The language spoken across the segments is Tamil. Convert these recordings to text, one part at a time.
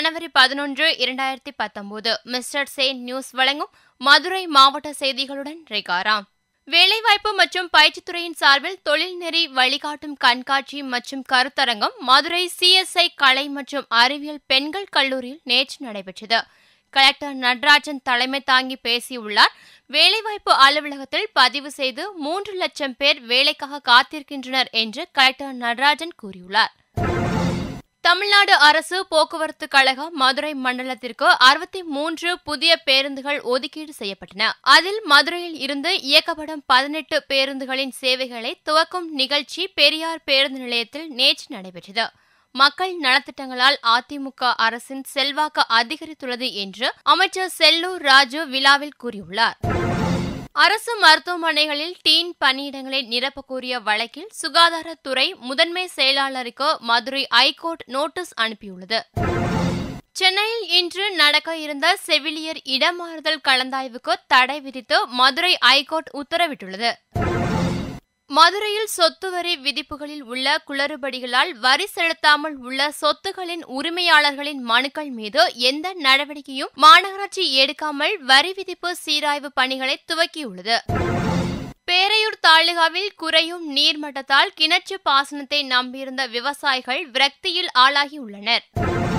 ஜனவரி பதினொன்று இரண்டாயிரத்தி பத்தொன்பது மிஸ்டர் சேன் நியூஸ் வழங்கும் மதுரை மாவட்ட செய்திகளுடன் ரேகாராம் வேலைவாய்ப்பு மற்றும் பயிற்சித்துறையின் சார்பில் தொழில்நெறி வழிகாட்டும் கண்காட்சி மற்றும் கருத்தரங்கம் மதுரை சிஎஸ்ஐ கலை மற்றும் அறிவியல் பெண்கள் கல்லூரியில் நேற்று நடைபெற்றது கலெக்டர் நடராஜன் தலைமை தாங்கி பேசியுள்ளார் வேலைவாய்ப்பு அலுவலகத்தில் பதிவு செய்து மூன்று லட்சம் பேர் வேலைக்காக காத்திருக்கின்றனர் என்று கலெக்டர் நடராஜன் கூறியுள்ளார் தமிழ்நாடு அரசு போக்குவரத்து கழக மதுரை மண்டலத்திற்கு அறுபத்தி மூன்று புதிய பேருந்துகள் ஒதுக்கீடு செய்யப்பட்டன அதில் மதுரையில் இருந்து இயக்கப்படும் பதினெட்டு பேருந்துகளின் சேவைகளை துவக்கும் நிகழ்ச்சி பெரியார் பேருந்து நிலையத்தில் நேற்று நடைபெற்றது மக்கள் நலத்திட்டங்களால் அதிமுக அரசின் செல்வாக்கு அதிகரித்துள்ளது என்று அமைச்சர் செல்லூர் ராஜு விழாவில் கூறியுள்ளார் அரசு மருத்துவமனைகளில் டீன் பணியிடங்களை நிரப்பக் கோரிய வழக்கில் சுகாதாரத்துறை முதன்மை செயலாளருக்கு மதுரை ஐகோர்ட் நோட்டீஸ் அனுப்பியுள்ளது சென்னையில் இன்று நடக்க இருந்த செவிலியர் இடமாறுதல் கலந்தாய்வுக்கு தடை விதித்து மதுரை ஐகோர்ட் உத்தரவிட்டுள்ளது மதுரையில் சொத்து வரி விதிப்புகளில் உள்ள குளறுபடிகளால் வரி செலுத்தாமல் உள்ள சொத்துகளின் உரிமையாளர்களின் மனுக்கள் மீது எந்த நடவடிக்கையும் மாநகராட்சி எடுக்காமல் வரி விதிப்பு சீராய்வு பணிகளை துவக்கியுள்ளது பேரையூர் தாலுகாவில் குறையும் நீர்மட்டத்தால் கிணற்று பாசனத்தை நம்பியிருந்த விவசாயிகள் விரக்தியில் ஆளாகியுள்ளனர்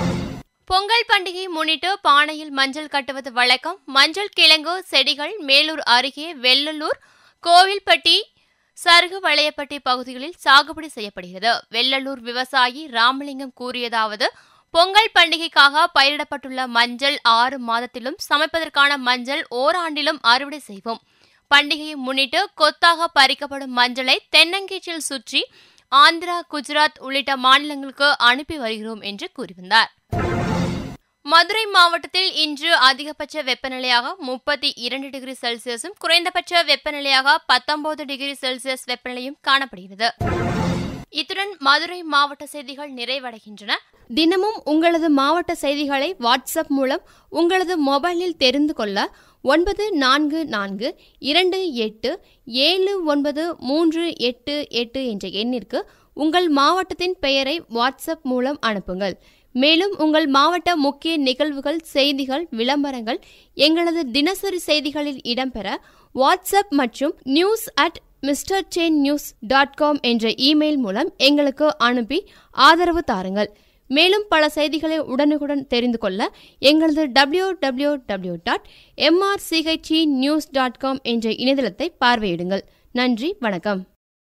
பொங்கல் பண்டிகை முன்னிட்டு பானையில் மஞ்சள் கட்டுவது வழக்கம் மஞ்சள் கிழங்கு செடிகள் மேலூர் அருகே வெள்ளலூர் கோவில்பட்டி சருகு வளையப்பட்டி பகுதிகளில் சாகுபடி செய்யப்படுகிறது வெள்ளலூர் விவசாயி ராமலிங்கம் கூறியதாவது பொங்கல் பண்டிகைக்காக பயிரிடப்பட்டுள்ள மஞ்சள் ஆறு மாதத்திலும் சமைப்பதற்கான மஞ்சள் ஓராண்டிலும் அறுவடை செய்வோம் பண்டிகையை முன்னிட்டு கொத்தாக பறிக்கப்படும் மஞ்சளை தென்னங்கீச்சில் சுற்றி ஆந்திரா குஜராத் உள்ளிட்ட மாநிலங்களுக்கு அனுப்பி வருகிறோம் என்று கூறிவந்தார் மதுரை மாவட்டத்தில் இன்று அதிகபட்ச வெப்பநிலையாக முப்பத்தி இரண்டு டிகிரி செல்சியஸும் குறைந்தபட்ச வெப்பநிலையாக பத்தொன்பது டிகிரி செல்சியஸ் வெப்பநிலையும் காணப்படுகிறது இத்துடன் மதுரை மாவட்ட செய்திகள் நிறைவடைகின்றன தினமும் உங்களது மாவட்ட செய்திகளை வாட்ஸ்அப் மூலம் உங்களது மொபைலில் தெரிந்து கொள்ள ஒன்பது நான்கு நான்கு இரண்டு எட்டு ஏழு ஒன்பது மூன்று எட்டு எட்டு என்ற எண்ணிற்கு உங்கள் மாவட்டத்தின் பெயரை வாட்ஸ்அப் மூலம் அனுப்புங்கள் மேலும் உங்கள் மாவட்ட முக்கிய நிகழ்வுகள் செய்திகள் விளம்பரங்கள் எங்களது தினசரி செய்திகளில் இடம்பெற வாட்ஸ்அப் மற்றும் news at mister chain news dot com என்ற இமெயில் மூலம் எங்களுக்கு அனுப்பி ஆதரவு தாருங்கள் மேலும் பல செய்திகளை உடனுக்குடன் தெரிந்து கொள்ள எங்களது W W W dot MRCHE news dot com என்ற இணையதளத்தை பார்வையிடுங்கள் நன்றி வணக்கம்